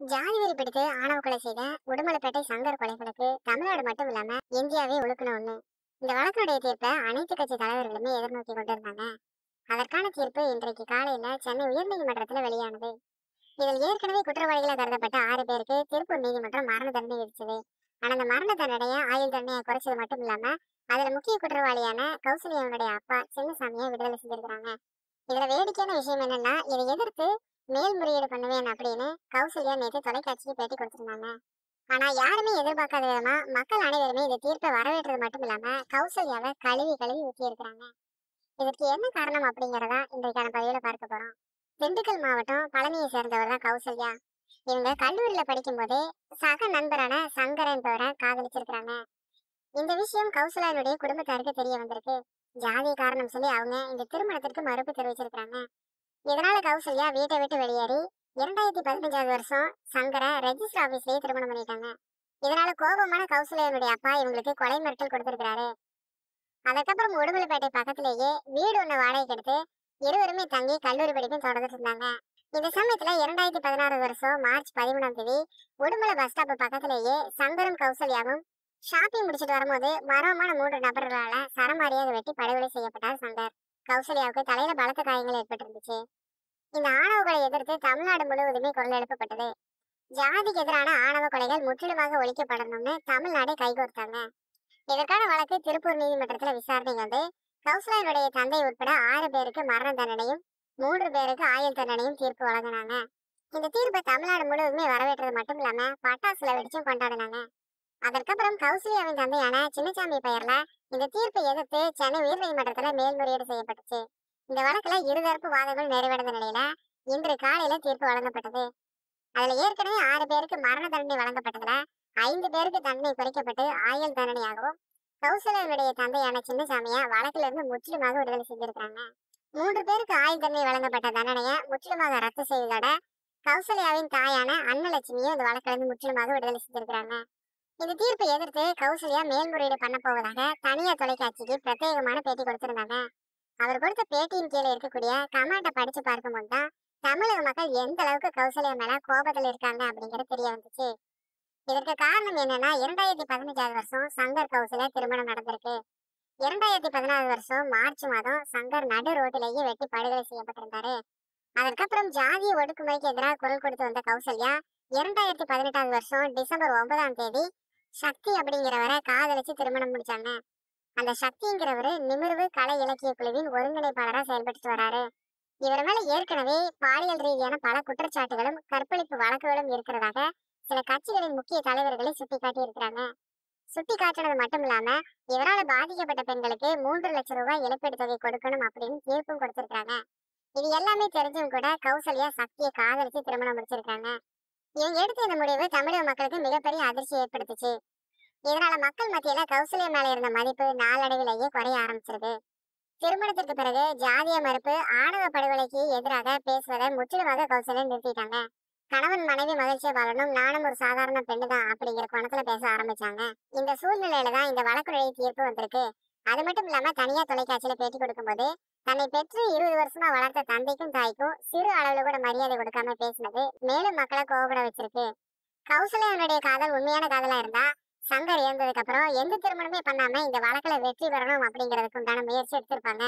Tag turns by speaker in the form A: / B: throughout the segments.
A: ஜாதி வெறி பிடித்து ஆணவ கொலை செய்த உடுமலைப்பேட்டை சங்கர் கொலைகளுக்கு தமிழ்நாடு மட்டும் இல்லாம இந்தியாவே ஒழுக்கணும்னு இந்த வழக்கினுடைய தீர்ப்பை அனைத்து கட்சி தலைவர்களுமே எதிர்நோக்கி கொண்டிருந்தாங்க அதற்கான தீர்ப்பு இன்றைக்கு காலையில சென்னை உயர்நீதிமன்றத்துல வெளியானது இதில் ஏற்கனவே குற்றவாளிகளை கருதப்பட்ட ஆறு பேருக்கு திருப்பூர் நீதிமன்றம் மரண தண்டனை விதிச்சது ஆனா அந்த மரண தண்டனையை ஆயுள் தண்டனையை குறைச்சது மட்டும் இல்லாம அதுல முக்கிய குற்றவாளியான கௌசல்யாவுடைய அப்பா சின்னசாமியை விடுதலை செஞ்சிருக்காங்க இதுல வேடிக்கையான விஷயம் என்னன்னா இதை எதிர்த்து மேல்முறையீடு பண்ணுவேன் அப்படின்னு கௌசல்யா நேற்று தொலைக்காட்சிக்கு பேட்டி கொடுத்திருந்தாங்க ஆனா யாருமே எதிர்பார்க்காத விதமா மக்கள் அனைவருமே இந்த தீர்ப்பை வரவேற்றது மட்டும் இல்லாம கௌசல்யாவை கழுவி கழுவி ஊத்தி இருக்கிறாங்க இதற்கு என்ன காரணம் அப்படிங்கறத இன்றைக்கான பதிவுல பார்க்க போறோம் திண்டுக்கல் மாவட்டம் பழனியை சேர்ந்தவர் தான் கௌசல்யா இவங்க கல்லூரியில படிக்கும் போதே சக நண்பரான சங்கர் என்பவரை காதலிச்சிருக்கிறாங்க இந்த விஷயம் கௌசல்யாவுடைய குடும்பத்தாருக்கு தெரிய வந்திருக்கு ஜாதி காரணம் சொல்லி அவங்க இந்த திருமணத்திற்கு மறுப்பு தெரிவிச்சிருக்காங்க இதனால கௌசல்யா வீட்டை விட்டு வெளியேறி இரண்டாயிரத்தி பதினஞ்சாவது வருஷம் சங்கரை ரெஜிஸ்டர் ஆபீஸ்லயே திருமணம் பண்ணிட்டாங்க இதனால கோபமான கௌசல்யாவுடைய அப்பா இவங்களுக்கு கொலை மிரட்டல் கொடுத்திருக்கிறாரு அதுக்கப்புறம் உடுமலைப்பேட்டை பக்கத்திலேயே வீடு ஒண்ணு வாடகைக்கு எடுத்து இருவருமே தங்கி கல்லூரி படிப்பும் தொடர்ந்துட்டு இருந்தாங்க இந்த சமயத்துல இரண்டாயிரத்தி பதினாறு வருஷம் மார்ச் பதிமூணாம் தேதி உடுமலை பஸ் ஸ்டாப் பக்கத்திலேயே சங்கரும் கௌசல்யாவும் ஷாப்பிங் முடிச்சிட்டு வரும்போது மர்மமான மூன்று நபர்களால சரமாரியாக வெட்டி படுகொலை செய்யப்பட்டார் சங்கர் கௌசல்யாவுக்கு தலையில பலத்த காயங்கள் ஏற்பட்டிருந்துச்சு இந்த ஆணவ கொலை எதிர்த்து தமிழ்நாடு முழுவதுமே குரல் எழுப்பப்பட்டது ஜாதிக்கு எதிரான ஆணவ கொலைகள் முற்றிலுமாக ஒழிக்கப்படணும்னு தமிழ்நாடே கைகோர்த்தாங்க இதற்கான வழக்கு திருப்பூர் நீதிமன்றத்துல விசாரணைக்கு வந்து கௌசல்யாவுடைய தந்தை உட்பட ஆறு பேருக்கு மரண தண்டனையும் மூன்று பேருக்கு ஆயுள் தண்டனையும் தீர்ப்பு வழங்கினாங்க இந்த தீர்ப்பை தமிழ்நாடு முழுவதுமே வரவேற்றது மட்டும் இல்லாம பட்டாசுல வெடிச்சும் கொண்டாடினாங்க அதற்கப்புறம் கௌசல்யாவின் தந்தையான சின்னசாமி பெயர்ல இந்த தீர்ப்பை எதிர்த்து சென்னை உயர்நீதிமன்றத்துல மேல்முறையீடு செய்யப்பட்டுச்சு இந்த வழக்குல இருதரப்பு வாதங்கள் நிறைவடைந்த நிலையில இன்று காலையில தீர்ப்பு வழங்கப்பட்டது அதுல ஏற்கனவே ஆறு பேருக்கு மரண தண்டனை வழங்கப்பட்டதுல ஐந்து பேருக்கு தண்டனை குறைக்கப்பட்டு ஆயுள் தண்டனையாகவும் கௌசல்யாவுடைய தந்தையான சின்னசாமிய வழக்குல இருந்து முற்றிலுமாக விடுதலை செஞ்சிருக்காங்க மூன்று பேருக்கு ஆயுள் தண்டனை வழங்கப்பட்ட தண்டனையை முற்றிலுமாக ரத்து செய்ததோட கௌசல்யாவின் தாயான அன்னலட்சுமியும் இந்த வழக்குல இருந்து முற்றிலுமாக விடுதலை செஞ்சிருக்காங்க இந்த தீர்ப்பை எதிர்த்து கௌசல்யா மேல்முறையீடு பண்ண போவதாக தனியார் தொலைக்காட்சிக்கு பிரத்யேகமான பேட்டி கொடுத்திருந்தாங்க அவர் கொடுத்த பேட்டியின் கீழே இருக்கக்கூடிய கமெண்ட்டை படிச்சு பார்க்கும்போது தான் தமிழக மக்கள் எந்த அளவுக்கு கௌசல்யா மேல கோபத்துல இருக்காங்க அப்படிங்கிறது தெரிய வந்துச்சு இதற்கு காரணம் என்னன்னா இரண்டாயிரத்தி பதினஞ்சாவது வருஷம் சங்கர் கௌசல்யா திருமணம் நடந்திருக்கு இரண்டாயிரத்தி பதினாறு வருஷம் மார்ச் மாதம் சங்கர் நடு ரோட்டிலேயே வெட்டி படுகொலை செய்யப்பட்டிருந்தாரு அதற்கப்புறம் ஜாதிய ஒடுக்குமுறைக்கு எதிராக குரல் கொடுத்து வந்த கௌசல்யா இரண்டாயிரத்தி பதினெட்டாவது வருஷம் டிசம்பர் ஒன்பதாம் தேதி சக்தி அப்படிங்கிறவரை காதலிச்சு திருமணம் முடிச்சாங்க அந்த சக்திங்கிறவரு நிமிர்வு கலை இலக்கிய குழுவின் ஒருங்கிணைப்பாளரா செயல்பட்டு வராரு இவர் மேல ஏற்கனவே பாலியல் ரீதியான பல குற்றச்சாட்டுகளும் கற்பழிப்பு வழக்குகளும் இருக்கிறதாக சில கட்சிகளின் முக்கிய தலைவர்களை சுட்டிக்காட்டி இருக்கிறாங்க சுட்டி காட்டினது மட்டும் இல்லாம இவரால் பாதிக்கப்பட்ட பெண்களுக்கு மூன்று லட்சம் ரூபாய் இழப்பீடு தொகை கொடுக்கணும் அப்படின்னு தீர்ப்பும் கொடுத்திருக்காங்க இது எல்லாமே தெரிஞ்சும் கூட கௌசல்யா சக்தியை காதலிச்சு திருமணம் முடிச்சிருக்காங்க இவங்க எடுத்த இந்த முடிவு தமிழக மக்களுக்கு மிகப்பெரிய அதிர்ச்சி ஏற்படுத்துச்சு இதனால மக்கள் மத்தியில கௌசல்யா மேல இருந்த மதிப்பு நாளடைவிலேயே குறைய ஆரம்பிச்சிருக்கு திருமணத்திற்கு பிறகு ஜாதிய மறுப்பு ஆணவ படுகொலைக்கு எதிராக பேசுவதை முற்றிலுமாக கௌசல்யா நிறுத்திட்டாங்க கணவன் மனைவி மகிழ்ச்சியை வாழணும் நானும் ஒரு சாதாரண பெண்ணு தான் அப்படிங்கிற கோணத்துல பேச ஆரம்பிச்சாங்க இந்த சூழ்நிலையில தான் இந்த வழக்குடைய தீர்ப்பு வந்திருக்கு அது மட்டும் இல்லாம தனியார் தொலைக்காட்சியில பேட்டி கொடுக்கும்போது தன்னை பெற்று இருபது வருஷமா வளர்த்த தந்தைக்கும் தாய்க்கும் சிறு அளவுல கூட மரியாதை கொடுக்காம பேசினது மேலும் மக்களை கோபப்பட வச்சிருக்கு கௌசல்யாவுடைய காதல் உண்மையான காதலா இருந்தா சங்கர் இறந்ததுக்கு அப்புறம் எந்த திருமணமே பண்ணாம இந்த வழக்குல வெற்றி பெறணும் அப்படிங்கறதுக்கு உண்டான முயற்சி எடுத்திருப்பாங்க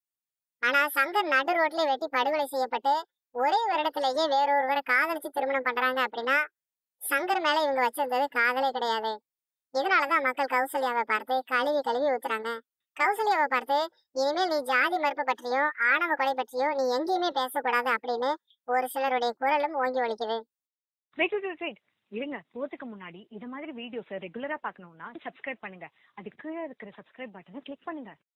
A: ஆனா சங்கர் நடு ரோட்லயே வெட்டி படுகொலை செய்யப்பட்டு ஒரே வருடத்திலேயே வேறொருவரை காதலிச்சு திருமணம் பண்றாங்க அப்படின்னா சங்கர் மேல இவங்க வச்சிருந்தது காதலே கிடையாது இதனாலதான் மக்கள் கௌசல்யாவை பார்த்து கழுவி கழுவி ஊத்துறாங்க கௌசல்யாவை பார்த்து இனிமேல் நீ ஜாதி மறுப்பு பற்றியோ ஆணவ கொலை பற்றியோ நீ எங்கேயுமே பேசக்கூடாது அப்படின்னு ஒரு சிலருடைய குரலும் ஓங்கி ஒலிக்குது
B: வெயிட் வெயிட் வெயிட் இருங்க போறதுக்கு முன்னாடி இது மாதிரி வீடியோஸ் ரெகுலரா பார்க்கணும்னா சப்ஸ்கிரைப் பண்ணுங்க அதுக்கு கீழே இருக்கிற சப்ஸ்கிரைப் பட்டனை கிளிக் பண்ணுங்க